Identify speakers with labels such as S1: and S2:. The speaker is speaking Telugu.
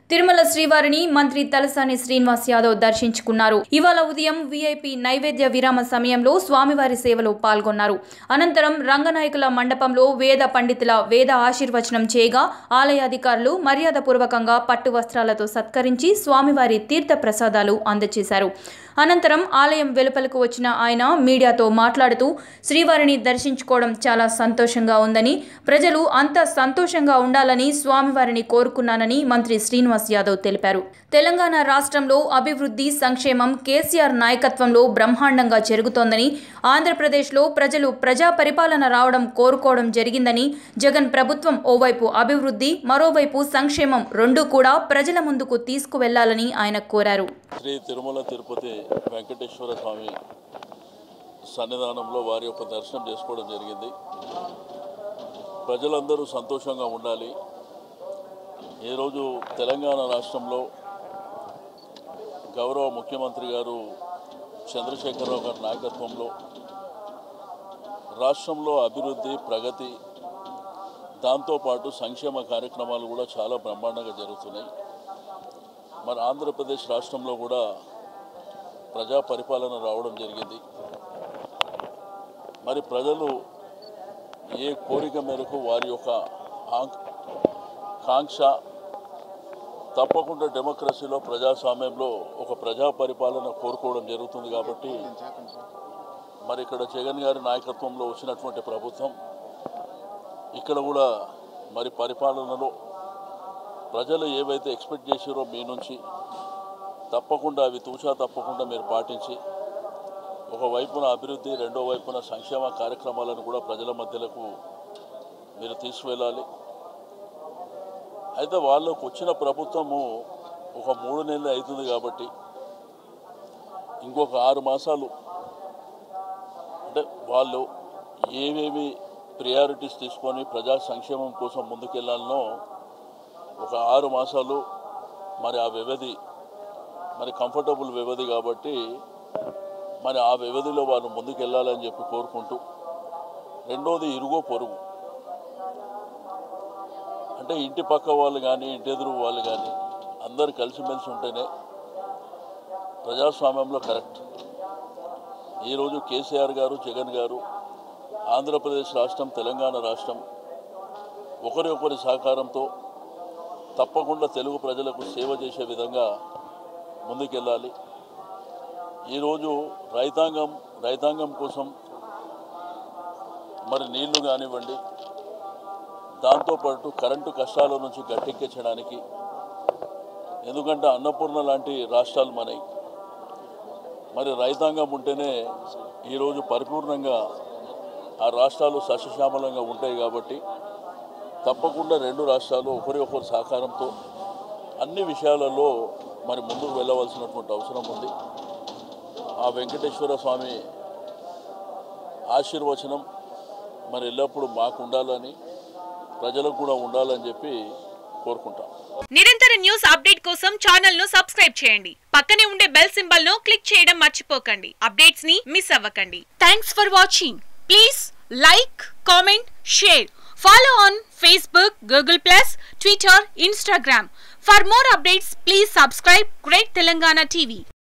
S1: తిరుమల శ్రీవారిని మంత్రి తలసాని శ్రీనివాస్ యాదవ్ దర్శించుకున్నారు ఇవాళ ఉదయం వీఐపీ నైవేద్య విరామ సమయంలో స్వామివారి సేవలో పాల్గొన్నారు అనంతరం రంగనాయకుల మండపంలో వేద పండితుల వేద ఆశీర్వచనం చేయగా ఆలయ అధికారులు మర్యాదపూర్వకంగా పట్టు వస్త్రాలతో సత్కరించి స్వామివారి తీర్థ ప్రసాదాలు అందజేశారు అనంతరం ఆలయం వెలుపలకు వచ్చిన ఆయన మీడియాతో మాట్లాడుతూ శ్రీవారిని దర్శించుకోవడం చాలా సంతోషంగా ఉందని ప్రజలు అంత సంతోషంగా ఉండాలని స్వామివారిని కోరుకున్నానని మంత్రి శ్రీనివాస్ యాదవ్ తెలిపారు తెలంగాణ రాష్ట్రంలో అభివృద్ధి సంక్షేమం కేసీఆర్ నాయకత్వంలో బ్రహ్మాండంగా జరుగుతోందని ఆంధ్రప్రదేశ్లో ప్రజలు ప్రజా పరిపాలన రావడం కోరుకోవడం జరిగిందని జగన్ ప్రభుత్వం ఓవైపు అభివృద్ధి మరోవైపు సంక్షేమం రెండూ కూడా ప్రజల ముందుకు తీసుకువెళ్లాలని ఆయన కోరారు
S2: శ్రీ తిరుమల తిరుపతి వెంకటేశ్వర స్వామి సన్నిధానంలో వారి యొక్క దర్శనం చేసుకోవడం జరిగింది ప్రజలందరూ సంతోషంగా ఉండాలి ఈరోజు తెలంగాణ రాష్ట్రంలో గౌరవ ముఖ్యమంత్రి గారు చంద్రశేఖరరావు గారి నాయకత్వంలో రాష్ట్రంలో అభివృద్ధి ప్రగతి దాంతోపాటు సంక్షేమ కార్యక్రమాలు కూడా చాలా బ్రహ్మాండంగా జరుగుతున్నాయి మన ఆంధ్రప్రదేశ్ రాష్ట్రంలో కూడా ప్రజా పరిపాలన రావడం జరిగింది మరి ప్రజలు ఏ కోరిక మేరకు వారి యొక్క ఆంక్- కాంక్ష తప్పకుండా డెమోక్రసీలో ప్రజాస్వామ్యంలో ఒక ప్రజా పరిపాలన కోరుకోవడం జరుగుతుంది కాబట్టి మరి ఇక్కడ జగన్ గారి నాయకత్వంలో వచ్చినటువంటి ప్రభుత్వం ఇక్కడ కూడా మరి పరిపాలనలో ప్రజలు ఏవైతే ఎక్స్పెక్ట్ చేసారో మీ నుంచి తప్పకుండా అవి తూచా తప్పకుండా మీరు పాటించి ఒక వైపున అభివృద్ధి రెండో వైపున సంక్షేమ కార్యక్రమాలను కూడా ప్రజల మధ్యలకు మీరు తీసుకువెళ్ళాలి అయితే వాళ్ళకు వచ్చిన ప్రభుత్వము ఒక మూడు నెలలు అవుతుంది కాబట్టి ఇంకొక ఆరు మాసాలు అంటే వాళ్ళు ఏమేమి ప్రియారిటీస్ తీసుకొని ప్రజా సంక్షేమం కోసం ముందుకెళ్లాలనో ఒక ఆరు మాసాలు మరి ఆ వ్యవధి మరి కంఫర్టబుల్ వ్యవధి కాబట్టి మరి ఆ వ్యవధిలో వాళ్ళు ముందుకెళ్ళాలని చెప్పి కోరుకుంటూ రెండోది ఇరుగో పొరుగు అంటే ఇంటి పక్క వాళ్ళు కానీ ఇంటి ఎదురు వాళ్ళు కానీ అందరు కలిసిమెలిసి ఉంటేనే ప్రజాస్వామ్యంలో కరెక్ట్ ఈరోజు కేసీఆర్ గారు జగన్ గారు ఆంధ్రప్రదేశ్ రాష్ట్రం తెలంగాణ రాష్ట్రం ఒకరి ఒకరి సహకారంతో తప్పకుండా తెలుగు ప్రజలకు సేవ చేసే విధంగా ముందుకెళ్ళాలి ఈరోజు రైతాంగం రైతాంగం కోసం మరి నీళ్లు కానివ్వండి దాంతోపాటు కరెంటు కష్టాల నుంచి గట్టెక్కించడానికి ఎందుకంటే అన్నపూర్ణ లాంటి రాష్ట్రాలు మనవి మరి రైతాంగం ఉంటేనే ఈరోజు పరిపూర్ణంగా ఆ రాష్ట్రాలు సస్యశ్యామలంగా ఉంటాయి కాబట్టి తప్పకుండా రెండు రాష్ట్రాలు ఒకరి ఒకరి సహకారంతో అన్ని విషయాలలో మరి ముందుకు వెళ్ళవలసినటువంటి అవసరం ఉంది ఆ వెంకటేశ్వర స్వామి ఆశీర్వచనం మరి ఎల్లప్పుడూ మాకు ఉండాలని ప్రజలకు కూడా ఉండాలని చెప్పి కోరుకుంటాం
S3: నిరంతర న్యూస్ అప్డేట్ కోసం ఛానల్ ను సబ్స్క్రైబ్ చేయండి పక్కనే ఉండే బెల్ సింబల్ ను క్లిక్ చేయడం మర్చిపోకండి అప్డేట్స్ ని మిస్ అవ్వకండి thanks for watching please like comment share follow on Facebook Google plus Twitter Instagram for more updates please subscribe great Telangana TV